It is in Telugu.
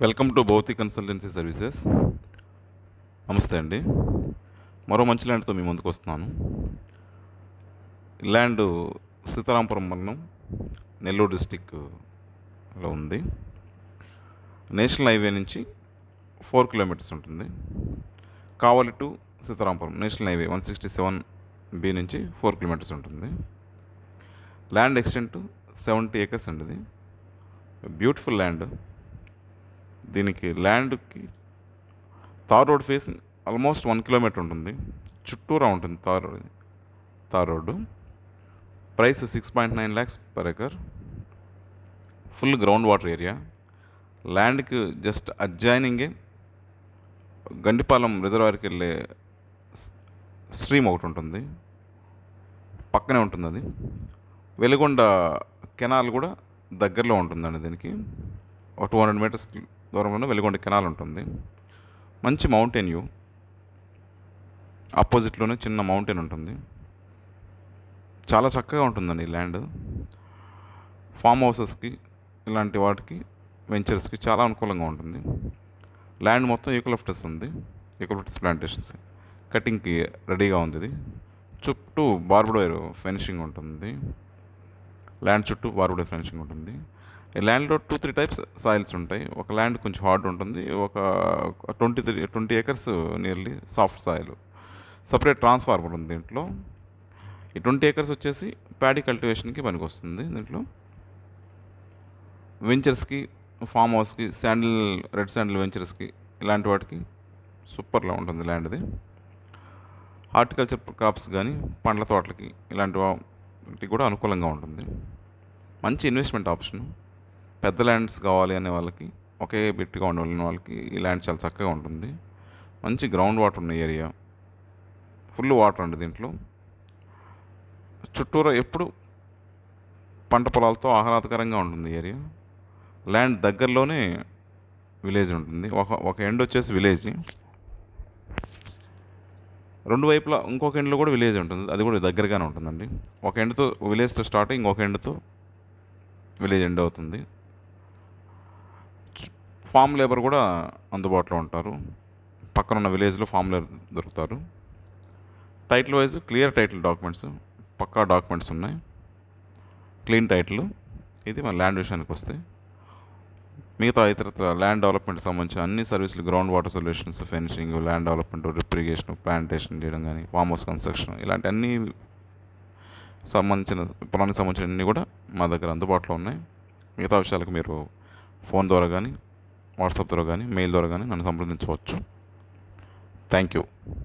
welcome to Bhautik consultancy services నమస్తే అండి మరో మంచి ల్యాండ్తో మీ ముందుకు వస్తున్నాను ఈ ల్యాండ్ సీతారాంపురం మండలం నెల్లూరు డిస్టిక్లో ఉంది నేషనల్ హైవే నుంచి ఫోర్ కిలోమీటర్స్ ఉంటుంది Kavali to Seetharampuram national highway one sixty seven B నుంచి ఫోర్ కిలోమీటర్స్ ఉంటుంది ల్యాండ్ ఎక్స్టెంట్ సెవెంటీ ఏకర్స్ అండి ఇది బ్యూటిఫుల్ ల్యాండ్ దీనికి ల్యాండ్కి tar road face almost one kilometer ఉంటుంది చుట్టూరా ఉంటుంది tar tar road price six point nine lakhs per acre full ground water area ల్యాండ్కి జస్ట్ అడ్జాయినింగే గండిపాలెం రిజర్వాయర్కి వెళ్ళే స్ట్రీమ్ ఒకటి ఉంటుంది పక్కనే ఉంటుంది అది వెలుగొండ కెనాల్ కూడా దగ్గరలో ఉంటుందండి దీనికి ఒక టూ హండ్రెడ్ మీటర్స్ దూరంలోనే వెలుగొండ కెనాల్ ఉంటుంది మంచి మౌంటైన్ వ్యూ ఆపోజిట్లోనే చిన్న మౌంటైన్ ఉంటుంది చాలా చక్కగా ఉంటుందండి ఈ ల్యాండ్ ఫామ్ హౌసెస్కి ఇలాంటి వాటికి వెంచర్స్కి చాలా అనుకూలంగా ఉంటుంది ల్యాండ్ మొత్తం యూకలిప్టస్ ఉంది యూకలిప్టస్ ప్లాంటేషన్స్ కటింగ్కి రెడీగా ఉంది ఇది చుట్టూ బార్బడ్ వైర్ ఫినిషింగ్ ఉంటుంది ల్యాండ్ చుట్టూ బార్బడ్ వైర్ ఫినిషింగ్ ఉంటుంది ఈ ల్యాండ్లో టూ త్రీ టైప్స్ సాయిల్స్ ఉంటాయి ఒక ల్యాండ్ కొంచెం హార్డ్ ఉంటుంది ఒక twenty three twenty acres nearly soft soil separate transformer ఉంది దీంట్లో ఈ ట్వంటీ ఏకర్స్ వచ్చేసి ప్యాడీ కల్టివేషన్కి పనికి వస్తుంది దీంట్లో వెంచర్స్కి ఫామ్ హౌస్కి శాండిల్ రెడ్ శాండిల్ వెంచర్స్కి ఇలాంటి వాటికి సూపర్లో ఉంటుంది ల్యాండ్ ఇది హార్టికల్చర్ క్రాప్స్ కానీ పండ్ల తోటలకి ఇలాంటి వాటికి కూడా అనుకూలంగా ఉంటుంది మంచి ఇన్వెస్ట్మెంట్ ఆప్షన్ పెద్ద ల్యాండ్స్ కావాలి అనే వాళ్ళకి ఒకే బిట్గా ఉండాలనే వాళ్ళకి ఈ ల్యాండ్ చాలా చక్కగా ఉంటుంది మంచి గ్రౌండ్ వాటర్ ఉన్న ఏరియా ఫుల్ వాటర్ అండి దీంట్లో చుట్టూరా ఎప్పుడు పంట పొలాలతో ఆహ్లాదకరంగా ఉంటుంది ఏరియా ల్యాండ్ దగ్గరలోనే విలేజ్ ఉంటుంది ఒక ఒక ఎండ్ వచ్చేసి విలేజ్ రెండు వైపులా ఇంకొక ఎండ్లో కూడా విలేజ్ ఉంటుంది అది కూడా దగ్గరగానే ఉంటుందండి ఒక ఎండ్తో విలేజ్తో స్టార్ట్ అయ్యి ఇంకొక ఎండ్తో విలేజ్ ఎండ్ అవుతుంది ఫామ్ లేబర్ కూడా అందుబాటులో ఉంటారు పక్కన ఉన్న విలేజ్లో ఫామ్ లేబర్ దొరుకుతారు title wise clear title documents పక్కా డాక్యుమెంట్స్ ఉన్నాయి క్లీన్ టైటిల్ ఇది మన ల్యాండ్ విషయానికి వస్తే మిగతా ఇతరత్ర ల్యాండ్ డెవలప్మెంట్కి సంబంధించిన అన్ని సర్వీసులు ground water solutions finishing land development irrigation plantation చేయడం కానీ ఫామ్ హౌస్ కన్స్ట్రక్షన్ ఇలాంటి అన్ని సంబంధించిన పొలానికి సంబంధించిన అన్నీ కూడా మా దగ్గర అందుబాటులో ఉన్నాయి మిగతా విషయాలకు మీరు ఫోన్ ద్వారా కానీ వాట్సాప్ ద్వారా కానీ మెయిల్ ద్వారా కానీ నన్ను సంప్రదించవచ్చు థ్యాంక్ యూ